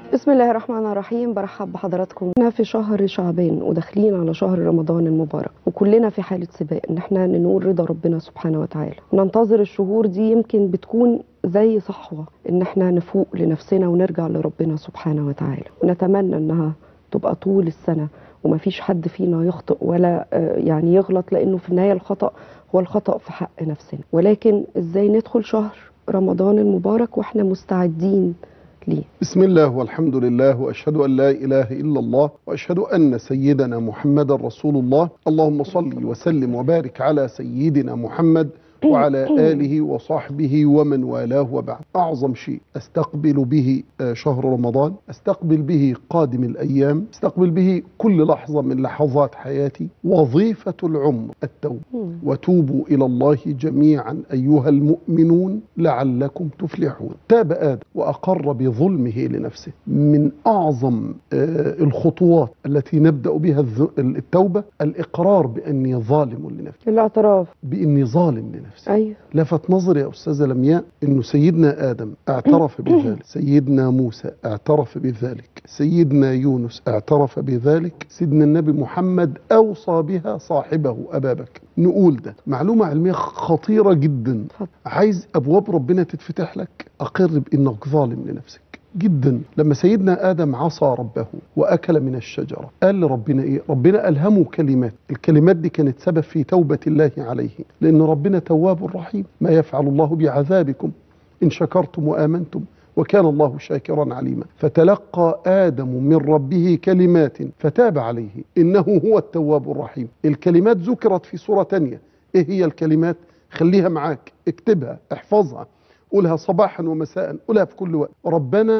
بسم الله الرحمن الرحيم برحب بحضراتكم احنا في شهر شعبان وداخلين على شهر رمضان المبارك وكلنا في حالة سباق ان احنا ننول رضا ربنا سبحانه وتعالى ننتظر الشهور دي يمكن بتكون زي صحوة ان احنا نفوق لنفسنا ونرجع لربنا سبحانه وتعالى ونتمنى انها تبقى طول السنة ومفيش حد فينا يخطئ ولا آه، يعني يغلط لانه في النهاية الخطأ هو الخطأ في حق نفسنا ولكن ازاي ندخل شهر رمضان المبارك واحنا مستعدين ليه بسم الله والحمد لله واشهد ان لا اله الا الله واشهد ان سيدنا محمدا رسول الله اللهم صل وسلم وبارك على سيدنا محمد وعلى اله وصحبه ومن والاه وبعد اعظم شيء استقبل به آه، شهر رمضان استقبل به قادم الايام استقبل به كل لحظه من لحظات حياتي وظيفه العمر التوبه وتوبوا الى الله جميعا ايها المؤمنون لعلكم تفلحون تاب ادم واقر بظلمه لنفسه من اعظم آه، الخطوات التي نبدا بها الذ- التوبه الاقرار باني ظالم لنفسي الاعتراف باني ظالم لنفسي ايوه لفت نظري يا استاذه لمياء انه سيدنا ادم اعترف بذلك سيدنا موسى اعترف بذلك سيدنا يونس اعترف بذلك سيدنا النبي محمد اوصى بها صاحبه ابا بكر نقول ده معلومه علميه خطيره جدا اتفضل. عايز ابواب ربنا تتفتح لك اقر بانك ظالم لنفسك جدا لما سيدنا ادم عصى ربه واكل من الشجره قال لربنا ايه ربنا الهمه كلمات الكلمات دي كانت سبب في توبه الله عليه لان ربنا تواب رحيم ما يفعل الله بعذابكم ان شكرتم وامنتم وكان الله شاكرا عليما فتلقى ادم من ربه كلمات فتاب عليه انه هو التواب الرحيم الكلمات ذكرت في سوره تانية ايه هي الكلمات خليها معاك اكتبها احفظها قولها صباحا ومساء قولها في كل وقت ربنا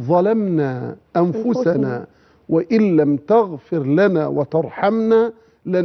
ظلمنا انفسنا وان لم تغفر لنا وترحمنا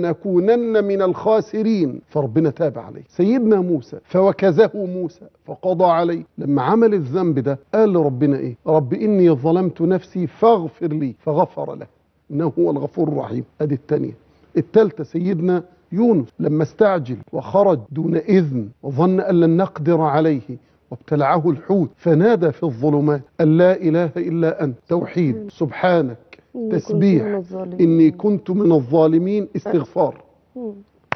لنكونن من الخاسرين فربنا تاب عليه سيدنا موسى فوكزه موسى فقضى عليه لما عمل الذنب ده قال لربنا ايه رب اني ظلمت نفسي فاغفر لي فغفر له انه هو الغفور الرحيم ادي الثانيه الثالثه سيدنا يونس لما استعجل وخرج دون اذن وظن ان لن نقدر عليه وابتلعه الحوت فنادى في الظلمات ان لا اله الا انت توحيد سبحانك إني كنت تسبيح من الظالمين. اني كنت من الظالمين استغفار مم.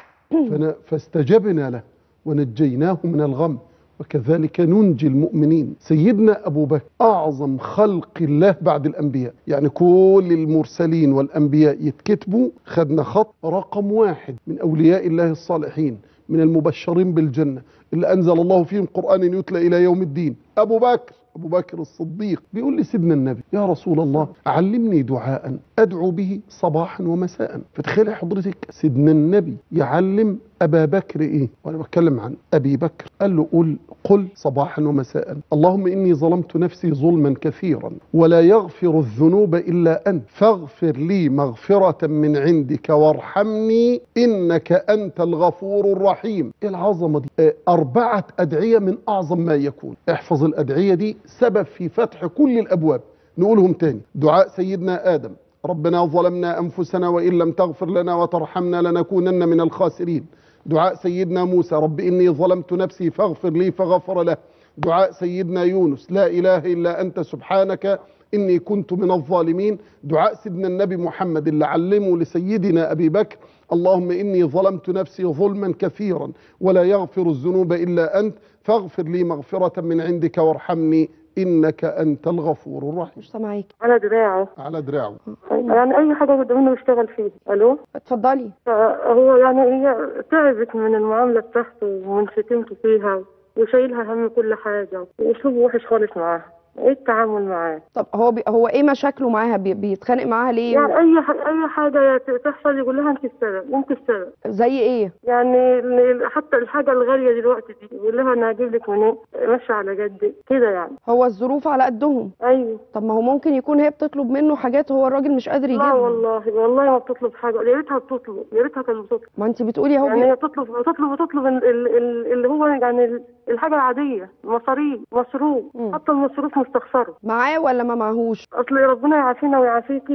فنا- فاستجبنا له ونجيناه من الغم وكذلك ننجي المؤمنين سيدنا أبو بكر أعظم خلق الله بعد الأنبياء يعني كل المرسلين والأنبياء يتكتبوا خدنا خط رقم واحد من أولياء الله الصالحين من المبشرين بالجنة اللي أنزل الله فيهم قرآن يتلى إلى يوم الدين أبو بكر أبو بكر الصديق بيقول لسيدنا النبي يا رسول الله علمني دعاء أدعو به صباحا ومساء فتخيل حضرتك سيدنا النبي يعلم أبا بكر إيه وأنا بتكلم عن أبي بكر قال له قل قل صباحا ومساء اللهم إني ظلمت نفسي ظلما كثيرا ولا يغفر الذنوب إلا أنت فاغفر لي مغفرة من عندك وارحمني إنك أنت الغفور الرحيم إيه العظمة دي آه، أربعة أدعية من أعظم ما يكون احفظ الأدعية دي سبب في فتح كل الأبواب نقولهم تاني دعاء سيدنا آدم ربنا ظلمنا أنفسنا وإن لم تغفر لنا وترحمنا لنكونن من الخاسرين دعاء سيدنا موسى رب إني ظلمت نفسي فاغفر لي فغفر له دعاء سيدنا يونس لا إله إلا أنت سبحانك إني كنت من الظالمين دعاء سيدنا النبي محمد اللي علمه لسيدنا أبي بكر اللهم إني ظلمت نفسي ظلما كثيرا ولا يغفر الذنوب إلا أنت فاغفر لي مغفرة من عندك وارحمني إنك أنت الغفور الرحيم مش سامعاك على دراعه على دراعه يعني اي حاجه قدامنا بيشتغل فيها الو اتفضلي فهو يعني هي تعبت من المعامله بتاعته ومن شتمته فيها وشايلها هم كل حاجه واسلوبه وحش خالص معاها ايه التعامل معاه طب هو بي هو ايه مشاكله معاها بي بيتخانق معاها ليه يعني اي ح- اي حاجه ت- تحصل يقول لها انت السبب انت السبب زي ايه يعني ال- حتى الحاجه الغاليه دلوقتي دي يقول لها انا هجيب لك منين ماشي على جد كده يعني هو الظروف على قدهم ايوه طب ما هو ممكن يكون هي بتطلب منه حاجات هو الراجل مش قادر لا يجيبها والله والله ما بتطلب حاجه يا ريتها بتطلب يا ريتها كانت بتطلب ما انت بتقولي اهو يعني بي... هي تطلب تطلب تطلب ال- ال- ال- اللي هو يعني ال- الحاجه العاديه مصاريف مصروف مم. حتى المصروف مستخسره معاه ولا ما معهوش اصل ربنا يعافينا ويعافيكي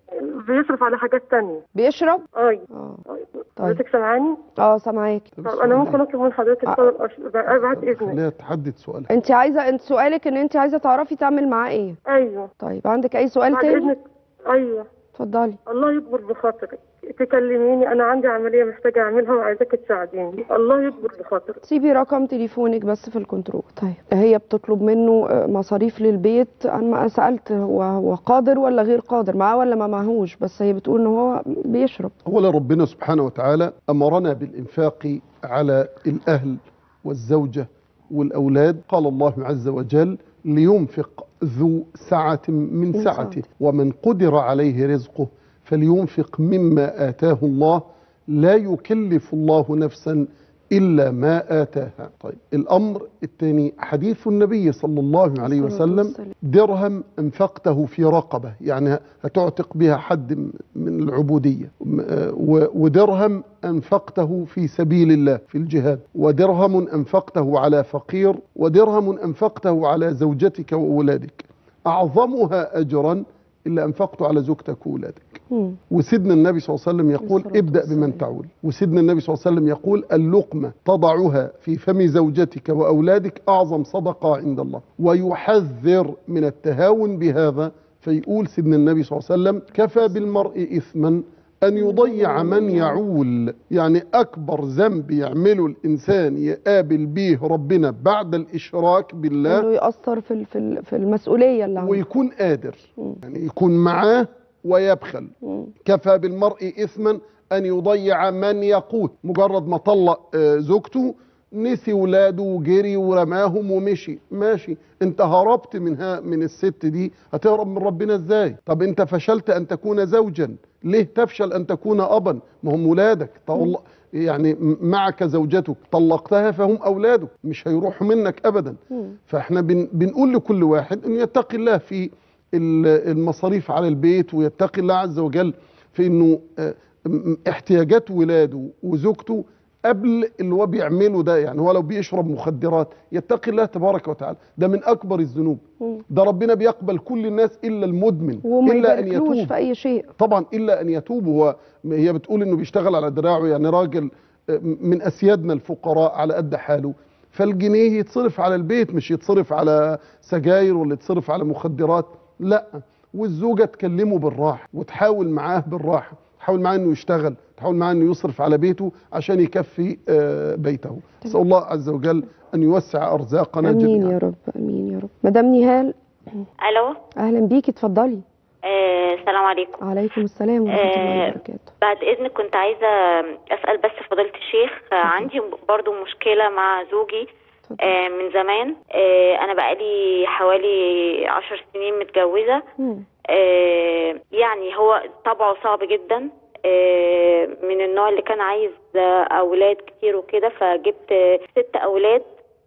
بيصرف على حاجات تانية بيشرب اي اه طيب. حضرتك سامعاني؟ اه سامعاكي طب انا ممكن اطلب من حضرتك آه. طلب أش- بعد اذنك خليها تحدد سؤالها انت عايزه انت سؤالك ان انت عايزه تعرفي تعمل معاه ايه ايوه طيب عندك اي سؤال بعد تاني اذنك ايوه اتفضلي الله يكبر بخاطرك تكلميني انا عندي عمليه محتاجه اعملها وعايزاك تساعديني الله يكبر بخاطرك سيبي رقم تليفونك بس في الكنترول طيب هي بتطلب منه آه، مصاريف للبيت انا ما سالت هو هو قادر ولا غير قادر معاه ولا ما معهوش بس هي بتقول ان هو بيشرب أولا ربنا سبحانه وتعالى أمرنا بالإنفاق على الأهل والزوجة والأولاد قال الله عز وجل لينفق ذو سعة من من سعته سعته. ومن قدر عليه رزقه فلينفق مما آتاه الله لا يكلف الله نفسا إلا ما آتاها طيب الأمر الثاني حديث النبي صلى الله عليه صلى الله عليه وسلم وسلم. درهم انفقته في رقبة يعني هتعتق بها حد م- من العبودية م- آه، و- ودرهم أنفقته في سبيل الله في الجهاد ودرهم أنفقته على فقير ودرهم أنفقته على زوجتك وأولادك أعظمها أجرا إلا أنفقته على زوجتك وأولادك مم. وسيدنا النبي صلى الله عليه وسلم يقول الصلاة ابدأ والسلام. بمن تعول وسيدنا النبي صلى الله عليه وسلم يقول اللقمة تضعها في فم زوجتك وأولادك أعظم صدقة عند الله ويحذر من التهاون بهذا فيقول سيدنا النبي صلى الله عليه وسلم كفى بالمرء إثما أن يضيع من يعول يعني أكبر ذنب يعمله الإنسان يقابل به ربنا بعد الإشراك بالله انه ياثر في ال- في ال- في المسؤوليه اللي عنده ويكون قادر مم. يعني يكون معاه ويبخل مم. كفى بالمرء إثما أن يضيع من يقوت مجرد ما طلق آه، زوجته نسي ولاده وجري ورماهم ومشي ماشي انت هربت منها من الست دي هتهرب من ربنا ازاي طب انت فشلت ان تكون زوجا ليه تفشل ان تكون ابا ما هم ولادك طول يعني م- معك زوجتك طلقتها فهم اولادك مش هيروحوا منك ابدا مم. فاحنا بن بنقول لكل واحد انه يتقي الله في ال- المصاريف على البيت ويتقي الله عز وجل في انه آه، م- احتياجات ولاده وزوجته قبل اللي هو بيعمله ده يعني هو لو بيشرب مخدرات يتقي الله تبارك وتعالى ده من اكبر الذنوب مم. ده ربنا بيقبل كل الناس الا المدمن وما الا ان يباركلوش يتوب في اي شيء طبعا الا ان يتوب هو هي بتقول انه بيشتغل على دراعه يعني راجل من اسيادنا الفقراء على قد حاله فالجنيه يتصرف على البيت مش يتصرف على سجاير ولا يتصرف على مخدرات لا والزوجه تكلمه بالراحه وتحاول معاه بالراحه تحاول معاه انه يشتغل تحاول معاه انه يصرف على بيته عشان يكفي آه، بيته اسال الله عز وجل ان يوسع ارزاقنا امين جميعا يا رب امين يا رب مدام نهال الو اهلا بيكي اتفضلي آه، السلام عليكم عليكم السلام ورحمه الله آه، وبركاته بعد اذنك كنت عايزه اسال بس فضيله الشيخ آه، عندي برضو مشكله مع زوجي اتفضلي. آه، من زمان آه، انا بقالي حوالي عشر سنين متجوزه مم. آه، يعني هو طبعه صعب جدا آه، من النوع اللي كان عايز آه، اولاد كتير وكده فجبت آه، ست اولاد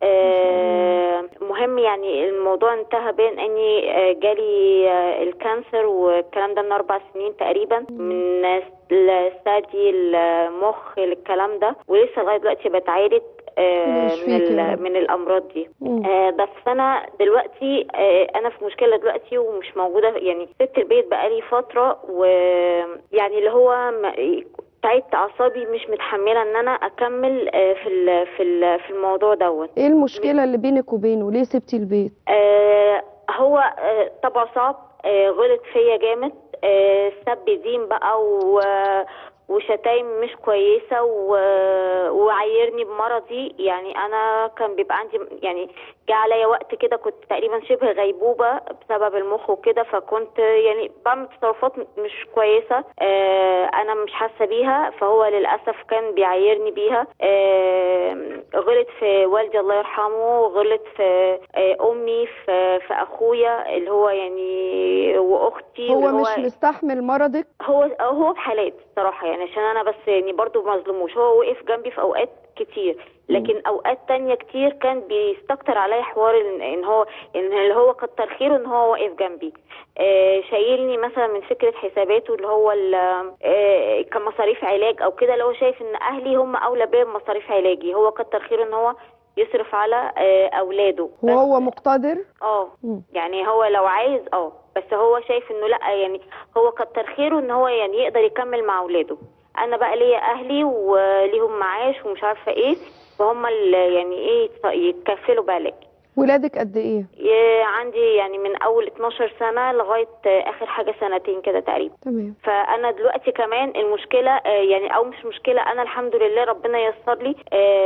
آه، مهم يعني الموضوع انتهى بين اني آه، جالي آه، الكانسر والكلام ده من اربع سنين تقريبا من الثدي المخ الكلام ده ولسه لغايه دلوقتي بتعالج آه، ربنا من يشفيك يا ال- رب. من الامراض دي مم. آه، بس انا دلوقتي آه، انا في مشكله دلوقتي ومش موجوده يعني سبت البيت بقالي فتره ويعني اللي هو ما- تعبت اعصابي مش متحمله ان انا اكمل آه، في ال- في ال- في الموضوع دوت ايه المشكله اللي بينك وبينه ليه سبتي البيت آه، هو آه، طبعه صعب آه، غلط فيا جامد آه، سب دين بقى و وشتايم مش كويسة و... وعايرني بمرضي يعني أنا كان بيبقى عندي يعني جه عليا وقت كده كنت تقريبا شبه غيبوبة بسبب المخ وكده فكنت يعني بعمل تصرفات مش كويسة آه أنا مش حاسة بيها فهو للأسف كان بيعايرني بيها آه غلط في والدي الله يرحمه غلط في آه أمي في, في أخويا اللي هو يعني وأختي هو واللي مش مستحمل مرضك هو هو بحالات الصراحه يعني عشان انا بس يعني برضو ما اظلموش هو وقف جنبي في اوقات كتير لكن اوقات تانية كتير كان بيستكتر عليا حوار ان إن هو ان اللي هو كتر خيره ان هو واقف جنبي آه شايلني مثلا من فكره حساباته اللي هو ال- آه كمصاريف علاج او كده اللي هو شايف ان اهلي هم اولى بيا بمصاريف علاجي هو كتر خيره ان هو يصرف على آه اولاده بس- وهو مقتدر اه مم. يعني هو لو عايز اه بس هو شايف انه لا يعني هو كتر خيره ان هو يعني يقدر يكمل مع اولاده انا بقى ليا اهلي وليهم معاش ومش عارفه ايه فهم اللي يعني ايه يتكفلوا بالك ولادك قد ايه ي- عندي يعني من اول 12 سنه لغايه اخر حاجه سنتين كده تقريبا تمام فانا دلوقتي كمان المشكله آه، يعني او مش مشكله انا الحمد لله ربنا ييسر لي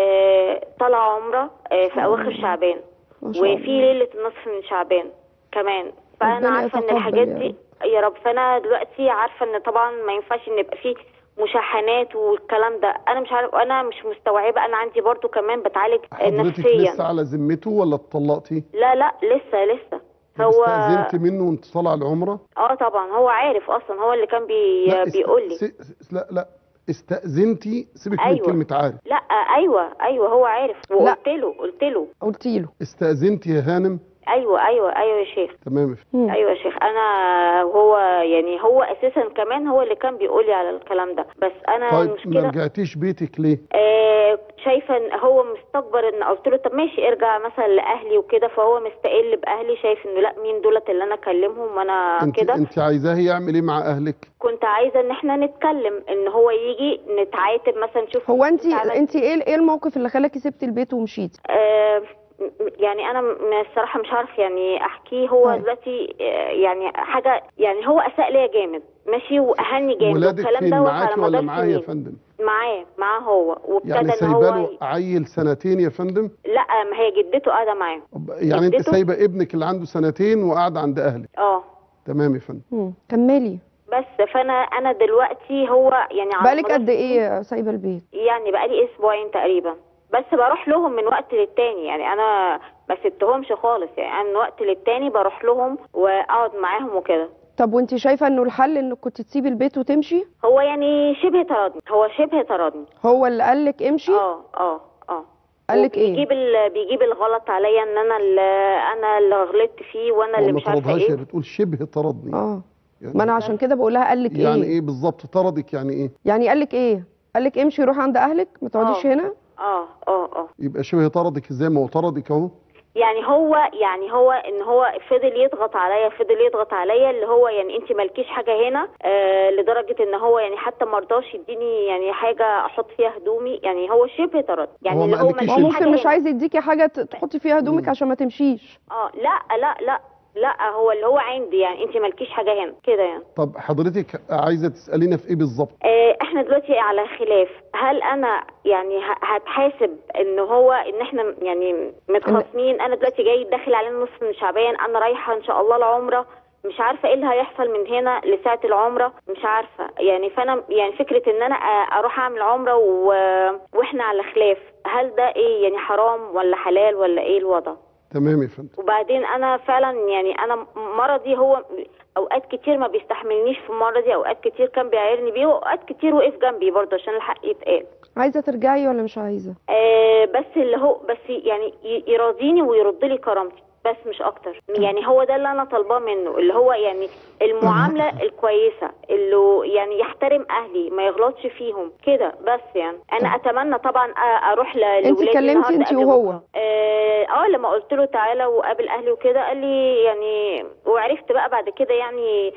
آه، طالعه عمره آه، في اواخر شعبان ما شاء وفي الله ليله النصف من شعبان كمان فانا ربنا عارفه ان يتقبل الحاجات يا دي رب. يا رب فانا دلوقتي عارفه ان طبعا ما ينفعش ان يبقى فيه مشاحنات والكلام ده انا مش عارف انا مش مستوعبه انا عندي برضو كمان بتعالج آه، حضرتك نفسيا لسه على ذمته ولا اتطلقتي لا لا لسه لسه طب هو استأذنت منه وانت طالعه العمره اه طبعا هو عارف اصلا هو اللي كان بي... لا است- بيقول لي س- س- لا لا استأذنتي سيبك من أيوة. كلمة عارف لا ايوه ايوه هو عارف وقلت له قلت له قلتي له استأذنتي يا هانم ايوه ايوه ايوه يا شيخ تمام مم. ايوه يا شيخ انا هو يعني هو اساسا كمان هو اللي كان بيقول لي على الكلام ده بس انا طيب ما المشكله رجعتيش بيتك ليه آه شايفه ان هو مستكبر ان قلت له طب ماشي ارجع مثلا لاهلي وكده فهو مستقل باهلي شايف انه لا مين دولت اللي انا اكلمهم وانا انت كده انت عايزاه يعمل ايه مع اهلك كنت عايزه ان احنا نتكلم ان هو يجي نتعاتب مثلا نشوف هو انت عملت انت ايه ايه الموقف اللي خلاكي سبتي البيت ومشيتي آه، يعني انا م- الصراحه مش عارف يعني احكيه هو طيب. دلوقتي آه، يعني حاجه يعني هو اساء ليا جامد ماشي واهني جامد ولادك والكلام فين دوت معاكي على ولا مدار معاه يا سنين فندم معاه معاه هو وابتدى يعني ان سايبه هو له عيل سنتين يا فندم لا ما هي جدته قاعده معاه يعني انت جدته؟ سايبه ابنك اللي عنده سنتين وقاعد عند اهلك اه تمام يا فندم مم. كملي بس فانا انا دلوقتي هو يعني على بقالك مدار قد ايه سايبه البيت يعني بقالي اسبوعين تقريبا بس بروح لهم من وقت للتاني يعني انا ما سبتهمش خالص يعني انا من وقت للتاني بروح لهم واقعد معاهم وكده طب وانت شايفه انه الحل انك كنت تسيبي البيت وتمشي هو يعني شبه طردني هو شبه طردني هو اللي قال لك امشي اه اه اه قالك ايه؟ بيجيب ال... بيجيب الغلط عليا ان انا اللي انا اللي غلطت فيه وانا هو اللي ما مش عارفه طردهاش هي ايه بتقول شبه طردني اه يعني ما انا عشان كده بقول لها قال لك يعني ايه ايه بالظبط طردك يعني ايه يعني قال لك ايه قال لك امشي روح عند اهلك ما تقعديش آه. هنا اه اه اه يبقى شبه طردك ازاي ما هو طردك اهو يعني هو يعني هو ان هو فضل يضغط عليا فضل يضغط عليا اللي هو يعني انت مالكيش حاجه هنا آه لدرجه ان هو يعني حتى ما رضاش يديني يعني حاجه احط فيها هدومي يعني هو شبه طرد يعني هو اللي ما هو قالكيش هو مالكيش إنت- حاجه ممكن مش هنا. عايز يديكي حاجه ت- تحطي فيها هدومك مم. عشان ما تمشيش اه لا لا لا لا هو اللي هو عندي يعني انت مالكيش حاجه هنا كده يعني طب حضرتك عايزه تسالينا في ايه بالظبط آه، احنا دلوقتي على خلاف هل انا يعني ه- هتحاسب ان هو ان احنا يعني متخاصمين انا دلوقتي جاي داخل علينا نصف من شعبان انا رايحه ان شاء الله العمره مش عارفه ايه اللي هيحصل من هنا لساعه العمره مش عارفه يعني فانا يعني فكره ان انا أ- اروح اعمل عمره و... واحنا على خلاف هل ده ايه يعني حرام ولا حلال ولا ايه الوضع تمام يا فندم وبعدين انا فعلا يعني انا مرضي هو اوقات كتير ما بيستحملنيش في مرضي اوقات كتير كان بيعايرني بيه واوقات كتير وقف جنبي برضه عشان الحق يتقال عايزه ترجعي ولا مش عايزه آه بس اللي هو بس يعني ي- يراضيني ويرد لي كرامتي بس مش اكتر يعني هو ده اللي انا طالباه منه اللي هو يعني المعامله الكويسه اللي يعني يحترم اهلي ما يغلطش فيهم كده بس يعني انا اتمنى طبعا أ- اروح ل- انت لولادي كلمتي النهاردة انت قبل وهو بكرة. اه آه، لما قلت له تعالى وقابل اهلي وكده قال لي يعني وعرفت بقى بعد كده يعني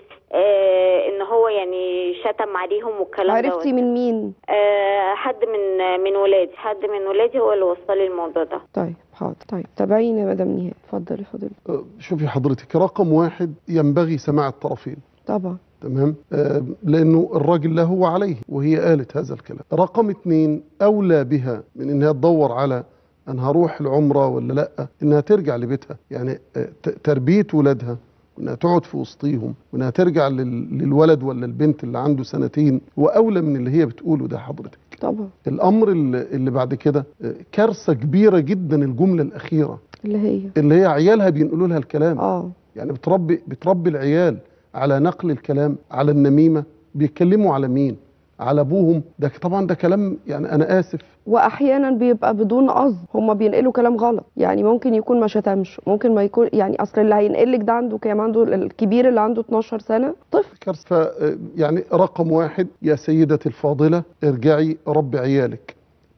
آه ان هو يعني شتم عليهم والكلام عرفتي دوت. من مين آه حد من من ولادي حد من ولادي هو اللي وصل لي الموضوع ده طيب حاضر طيب تابعيني يا مدام نهاد اتفضلي فضيلة أه، شوفي حضرتك رقم واحد ينبغي سماع الطرفين طبعا تمام آه، لانه الراجل له هو عليه وهي قالت هذا الكلام رقم اتنين اولى بها من انها تدور على ان هروح العمره ولا لا انها ترجع لبيتها يعني آه، ت- تربيه ولادها وانها تقعد في وسطيهم وانها ترجع لل- للولد ولا البنت اللي عنده سنتين واولى من اللي هي بتقوله ده حضرتك طبعا الامر اللي اللي بعد كده آه، كارثه كبيره جدا الجمله الاخيره اللي هي اللي هي عيالها بينقلوا لها الكلام اه يعني بتربي بتربي العيال على نقل الكلام على النميمه بيتكلموا على مين على ابوهم ده طبعا ده كلام يعني انا اسف واحيانا بيبقى بدون قصد هما بينقلوا كلام غلط يعني ممكن يكون ما شتمش ممكن ما يكون يعني اصل اللي هينقل لك ده عنده كام عنده الكبير اللي عنده 12 سنه طفل كارثه ف- يعني رقم واحد يا سيدتي الفاضله ارجعي ربي عيالك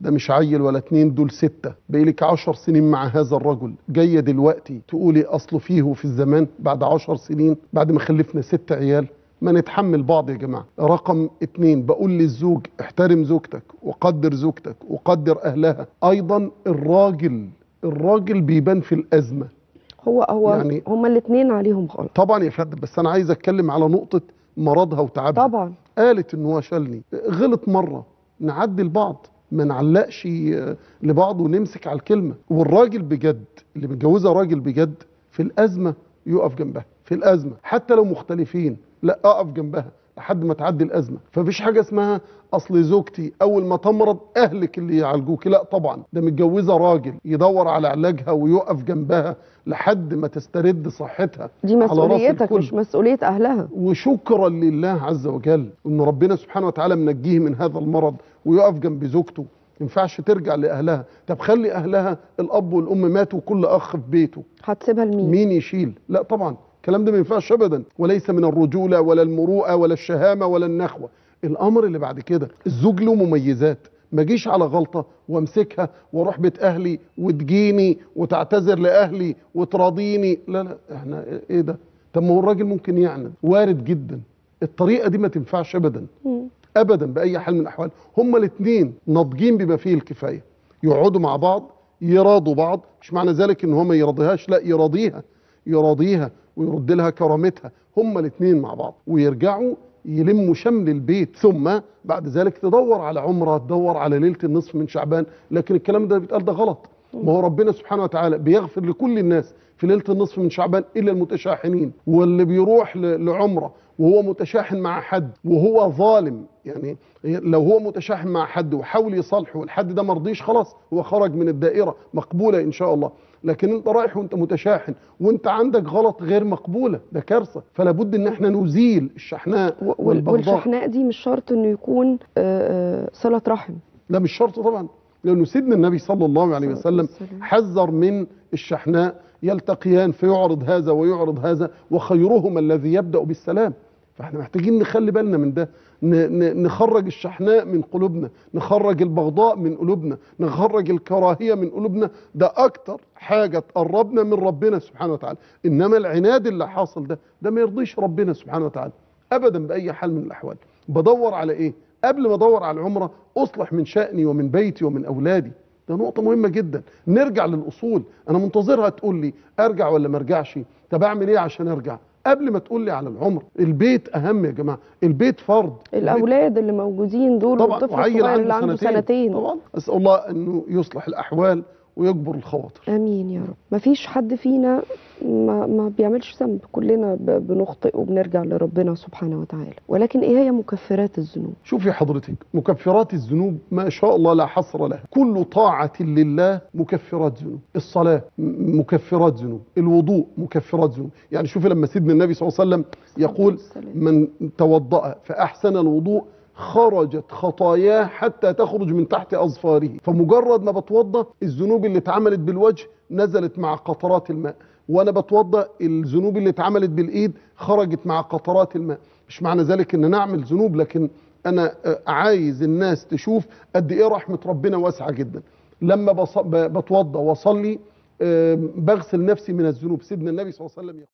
ده مش عيل ولا اتنين دول ستة بقالك عشر سنين مع هذا الرجل جاية دلوقتي تقولي أصله فيه وفي الزمان بعد عشر سنين بعد ما خلفنا ست عيال ما نتحمل بعض يا جماعة رقم اتنين بقول للزوج احترم زوجتك وقدر زوجتك وقدر أهلها أيضا الراجل الراجل بيبان في الأزمة هو هو يعني- يعني هما الاثنين عليهم غلط طبعا يا فندم بس أنا عايز أتكلم على نقطة مرضها وتعبها طبعا قالت ان هو شالني غلط مره نعدي لبعض ما نعلقش آه، لبعض ونمسك على الكلمه والراجل بجد اللي متجوزه راجل بجد في الازمه يقف جنبها في الازمه حتى لو مختلفين لا اقف جنبها لحد ما تعدي الازمه فمفيش حاجه اسمها اصل زوجتي اول ما تمرض اهلك اللي يعالجوك لا طبعا ده متجوزه راجل يدور على علاجها ويقف جنبها لحد ما تسترد صحتها دي على رأس مسؤوليتك الكل. مش مسؤوليه اهلها وشكرا لله عز وجل ان ربنا سبحانه وتعالى منجيه من هذا المرض ويقف جنب زوجته ما ينفعش ترجع لاهلها طب خلي اهلها الاب والام ماتوا كل اخ في بيته هتسيبها لمين مين يشيل لا طبعا الكلام ده ما ينفعش ابدا وليس من الرجوله ولا المروءه ولا الشهامه ولا النخوه الامر اللي بعد كده الزوج له مميزات ما اجيش على غلطه وامسكها واروح بيت اهلي وتجيني وتعتذر لاهلي وتراضيني لا لا احنا ايه ده طب ما هو الراجل ممكن يعند وارد جدا الطريقه دي ما تنفعش ابدا مم. ابدا باي حال من الاحوال هما الاثنين ناضجين بما فيه الكفايه يقعدوا مع بعض يراضوا بعض مش معنى ذلك ان هو ما يراضيهاش لا يراضيها يراضيها ويرد لها كرامتها هما الاثنين مع بعض ويرجعوا يلموا شمل البيت ثم بعد ذلك تدور على عمره تدور على ليله النصف من شعبان لكن الكلام ده بيتقال ده غلط ما هو ربنا سبحانه وتعالى بيغفر لكل الناس في ليله النصف من شعبان الا المتشاحنين واللي بيروح ل- لعمره وهو متشاحن مع حد وهو ظالم يعني لو هو متشاحن مع حد وحاول يصالحه والحد ده مرضيش خلاص هو خرج من الدائره مقبوله ان شاء الله لكن انت رايح وانت متشاحن وانت عندك غلط غير مقبوله ده كارثه فلا بد ان احنا نزيل الشحناء و- وال- والبغضاء والشحناء دي مش شرط انه يكون آه، آه، صله رحم لا مش شرط طبعا لانه سيدنا النبي صلى الله عليه صلى الله وسلم عليه وسلم. حذر من الشحناء يلتقيان فيعرض هذا ويعرض هذا وخيرهما الذي يبدا بالسلام فاحنا محتاجين نخلي بالنا من ده ن- ن- نخرج الشحناء من قلوبنا نخرج البغضاء من قلوبنا نخرج الكراهيه من قلوبنا ده اكتر حاجه تقربنا من ربنا سبحانه وتعالى انما العناد اللي حاصل ده ده ما يرضيش ربنا سبحانه وتعالى ابدا باي حال من الاحوال بدور على ايه قبل ما ادور على العمره اصلح من شاني ومن بيتي ومن اولادي ده نقطة مهمة جدا نرجع للأصول أنا منتظرها تقول لي أرجع ولا ما أرجعش طب أعمل إيه عشان أرجع قبل ما تقول لي على العمر البيت أهم يا جماعة البيت فرض البيت الاولاد اللي موجودين دول طبعا والطفل وعيل الصغير اللي عنده سنتين. سنتين طبعا أسأل الله أنه يصلح الأحوال ويجبر الخواطر امين يا رب مفيش حد فينا ما, ما بيعملش ذنب كلنا ب- بنخطئ وبنرجع لربنا سبحانه وتعالى ولكن ايه هي مكفرات الذنوب شوفي حضرتك مكفرات الذنوب ما شاء الله لا حصر لها كل طاعة لله مكفرات ذنوب الصلاة م- مكفرات ذنوب الوضوء مكفرات ذنوب يعني شوفي لما سيدنا النبي صلى الله عليه وسلم يقول والسلام. من توضأ فأحسن الوضوء خرجت خطاياه حتى تخرج من تحت أظفاره فمجرد ما بتوضأ الذنوب اللي اتعملت بالوجه نزلت مع قطرات الماء وانا بتوضأ الذنوب اللي اتعملت بالايد خرجت مع قطرات الماء مش معنى ذلك ان نعمل ذنوب لكن انا آه، عايز الناس تشوف قد ايه رحمة ربنا واسعة جدا لما بص- ب- بتوضأ واصلي آه، بغسل نفسي من الذنوب سيدنا النبي صلى الله عليه وسلم يقول